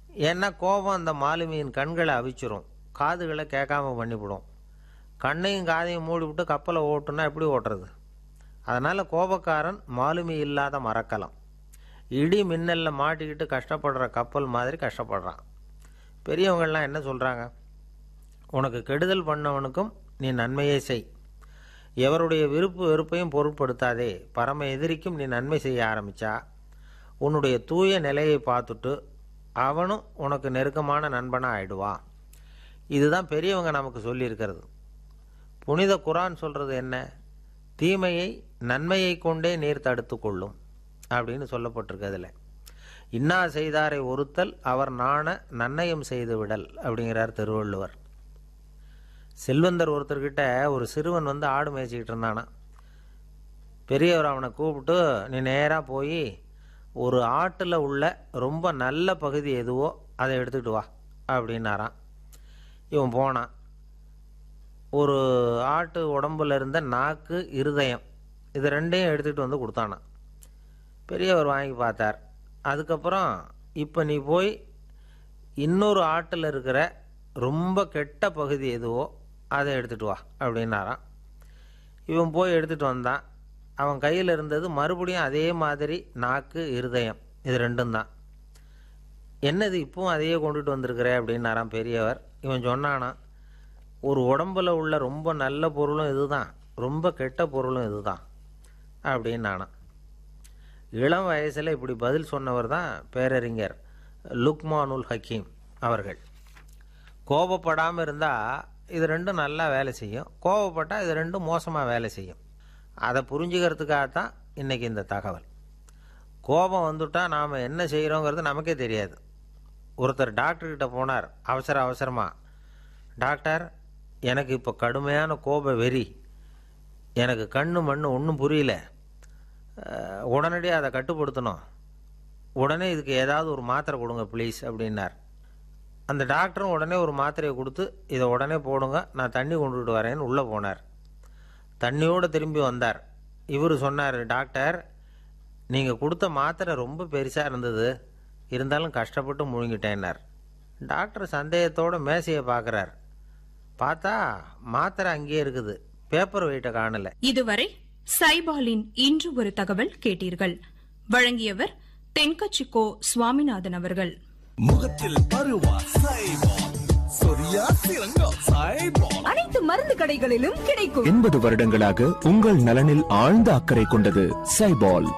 ஏன்னா கோபம் அந்த மாலுமியின் கண்களை அவிச்சிரும் காதுகளை கேட்காம பண்ணிவிடும் கண்ணையும் காதையும் மூடி விட்டு கப்பலை ஓட்டுனா எப்படி ஓட்டுறது அதனால் கோபக்காரன் மாலுமி இல்லாத மறக்கலாம் இடி மின்னலில் மாட்டிக்கிட்டு கஷ்டப்படுற கப்பல் மாதிரி கஷ்டப்படுறான் பெரியவங்கள்லாம் என்ன சொல்கிறாங்க உனக்கு கெடுதல் பண்ணவனுக்கும் நீ நன்மையே செய் எவருடைய விருப்பு வெறுப்பையும் பொருட்படுத்தாதே பரம எதிரிக்கும் நீ நன்மை செய்ய ஆரம்பிச்சா உன்னுடைய தூய நிலையை பார்த்துட்டு அவனும் உனக்கு நெருக்கமான நண்பனாக ஆயிடுவான் இதுதான் பெரியவங்க நமக்கு சொல்லியிருக்கிறது புனித குரான் சொல்கிறது என்ன தீமையை நன்மையை கொண்டே நீர் தடுத்து கொள்ளும் அப்படின்னு சொல்லப்பட்டிருக்கு அதில் இன்னா செய்தாரை ஒருத்தல் அவர் நாண நன்னயம் செய்து விடல் அப்படிங்கிறார் திருவள்ளுவர் செல்வந்தர் ஒருத்தர்கிட்ட ஒரு சிறுவன் வந்து ஆடு மேய்ச்சிக்கிட்டு இருந்தானா பெரியவர் அவனை கூப்பிட்டு நீ நேராக போய் ஒரு ஆட்டில் உள்ள ரொம்ப நல்ல பகுதி எதுவோ அதை எடுத்துக்கிட்டு வா அப்படின்னாரான் இவன் போனான் ஒரு ஆட்டு உடம்புல இருந்த நாக்கு இருதயம் இது ரெண்டையும் எடுத்துகிட்டு வந்து கொடுத்தானான் பெரியவர் வாங்கி பார்த்தார் அதுக்கப்புறம் இப்போ நீ போய் இன்னொரு ஆட்டில் இருக்கிற ரொம்ப கெட்ட பகுதி எதுவோ அதை எடுத்துகிட்டு வா அப்படின்னாராம் இவன் போய் எடுத்துகிட்டு வந்தான் அவன் கையில் இருந்தது மறுபடியும் அதே மாதிரி நாக்கு இருதயம் இது ரெண்டும் தான் என்னது இப்பவும் அதையே கொண்டுட்டு வந்திருக்கிற அப்படின்னாராம் பெரியவர் இவன் சொன்னானா ஒரு உடம்புல உள்ள ரொம்ப நல்ல பொருளும் இதுதான் ரொம்ப கெட்ட பொருளும் இதுதான் அப்படின்னானா இளம் வயசில் இப்படி பதில் சொன்னவர் தான் பேரறிஞர் லுக்மானுல் ஹக்கீம் அவர்கள் கோபப்படாமல் இருந்தால் இது ரெண்டும் நல்லா வேலை செய்யும் கோபப்பட்டால் இது ரெண்டும் மோசமாக வேலை செய்யும் அதை புரிஞ்சுக்கிறதுக்காக தான் இன்றைக்கி இந்த தகவல் கோபம் வந்துட்டால் நாம் என்ன செய்கிறோங்கிறது நமக்கே தெரியாது ஒருத்தர் டாக்டர்கிட்ட போனார் அவசர அவசரமாக டாக்டர் எனக்கு இப்போ கடுமையான கோப வெறி எனக்கு கண்ணு மண்ணு ஒன்றும் புரியல அஹ், உடனடியாக அதை கட்டுப்படுத்தணும் உடனே இதுக்கு ஏதாவது ஒரு மாத்திரை கொடுங்க ப்ளீஸ் அப்படின்னார் அந்த டாக்டரும் உடனே ஒரு மாத்திரையை கொடுத்து இதை உடனே போடுங்க நான் தண்ணி கொண்டுட்டு வரேன்னு உள்ளே போனார் தண்ணியோடு திரும்பி வந்தார் இவர் சொன்னார் டாக்டர் நீங்கள் கொடுத்த மாத்திரை ரொம்ப பெருசாக இருந்தது இருந்தாலும் கஷ்டப்பட்டு முழுங்கிட்டேன்னார் டாக்டர் சந்தேகத்தோட மேசையை பார்க்குறார் பார்த்தா மாத்திரை அங்கேயே இருக்குது பேப்பர் வெயிட்டை காணலை இதுவரை சைபாலின் இன்று ஒரு தகவல் கேட்டீர்கள் வழங்கியவர் தென்கச்சிக்கோ சுவாமிநாதன் அவர்கள் முகத்தில் பருவா சைபால் சொரியா சிறங்கா சைபால் அனைத்து மருந்து கடைகளிலும் கிடைக்கும் எண்பது வருடங்களாக உங்கள் நலனில் ஆழ்ந்த அக்கறை கொண்டது சைபால்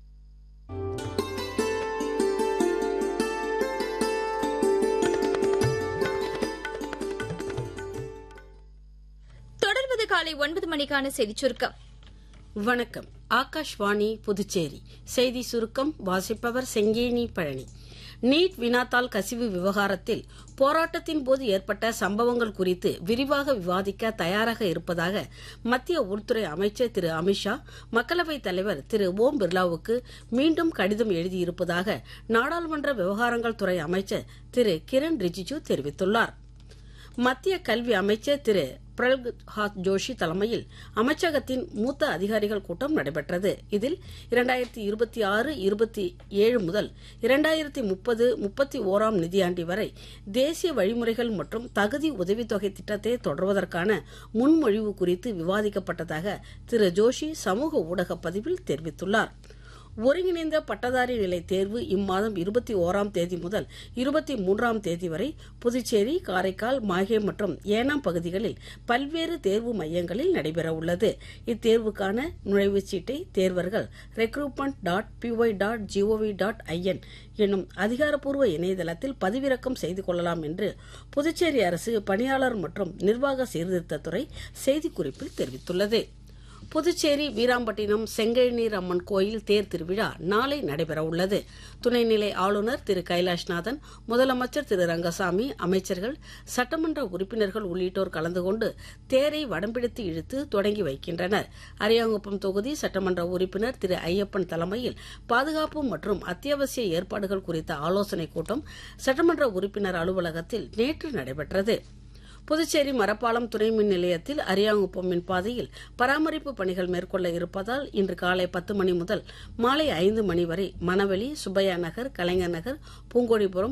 தொடர்வது காலை ஒன்பது மணிக்கான செய்திச் சுருக்கம் வணக்கம் ஆகாஷ்வாணி புதுச்சேரி செய்தி சுருக்கம் வாசிப்பவர் செங்கேனி பழனி நீட் வினாத்தாள் கசிவு விவகாரத்தில் போராட்டத்தின் போது ஏற்பட்ட சம்பவங்கள் குறித்து விரிவாக விவாதிக்க தயாராக இருப்பதாக மத்திய உள்துறை அமைச்சர் திரு அமித்ஷா மக்களவைத் தலைவர் திரு ஓம் பிர்லாவுக்கு மீண்டும் கடிதம் எழுதியிருப்பதாக நாடாளுமன்ற விவகாரங்கள் துறை அமைச்சர் திரு கிரண் ரிஜிஜு தெரிவித்துள்ளார் மத்திய கல்வி அமைச்சர் திரு பிரல்ஹாத் ஜோஷி தலைமையில் அமைச்சகத்தின் மூத்த அதிகாரிகள் கூட்டம் நடைபெற்றது இதில் இரண்டாயிரத்தி இருபத்தி ஆறு இருபத்தி ஏழு முதல் இரண்டாயிரத்தி முப்பது முப்பத்தி ஓராம் நிதியாண்டி வரை தேசிய வழிமுறைகள் மற்றும் தகுதி உதவித்தொகை திட்டத்தை தொடர்வதற்கான முன்மொழிவு குறித்து விவாதிக்கப்பட்டதாக திரு ஜோஷி சமூக ஊடக பதிவில் தெரிவித்துள்ளார் ஒருங்கிணைந்த பட்டதாரி நிலை தேர்வு இம்மாதம் இருபத்தி ஓராம் தேதி முதல் இருபத்தி மூன்றாம் தேதி வரை புதுச்சேரி காரைக்கால் மாஹே மற்றும் ஏனாம் பகுதிகளில் பல்வேறு தேர்வு மையங்களில் நடைபெறவுள்ளது இத்தேர்வுக்கான நுழைவுச் சீட்டை தேர்வர்கள் recruitment dot P Y dot G O V dot I N என்னும் அதிகாரப்பூர்வ இணையதளத்தில் பதிவிறக்கம் செய்து கொள்ளலாம் என்று புதுச்சேரி அரசு பணியாளர் மற்றும் நிர்வாக சீர்திருத்தத்துறை செய்திக்குறிப்பில் தெரிவித்துள்ளது புதுச்சேரி வீராம்பட்டினம் செங்கழுநீர் அம்மன் கோயில் தேர் திருவிழா நாளை நடைபெறவுள்ளது துணைநிலை ஆளுநர் திரு கைலாஷ்நாதன் முதலமைச்சர் திரு ரங்கசாமி அமைச்சர்கள் சட்டமன்ற உறுப்பினர்கள் உள்ளிட்டோர் கலந்து கொண்டு தேரை வடம்பிடித்து இழுத்து தொடங்கி வைக்கின்றனர் அரியாங்குப்பம் தொகுதி சட்டமன்ற உறுப்பினர் திரு ஐயப்பன் தலைமையில் பாதுகாப்பு மற்றும் அத்தியாவசிய ஏற்பாடுகள் குறித்த ஆலோசனைக் கூட்டம் சட்டமன்ற உறுப்பினர் அலுவலகத்தில் நேற்று நடைபெற்றது புதுச்சேரி மரப்பாலம் துணை மின் நிலையத்தில் அரியாங்குப்பம் மின் பாதையில் பராமரிப்பு பணிகள் மேற்கொள்ள இருப்பதால் இன்று காலை பத்து மணி முதல் மாலை ஐந்து மணி வரை மணவெளி சுப்பையா நகர் கலைஞர் நகர் பூங்கோடிபுரம்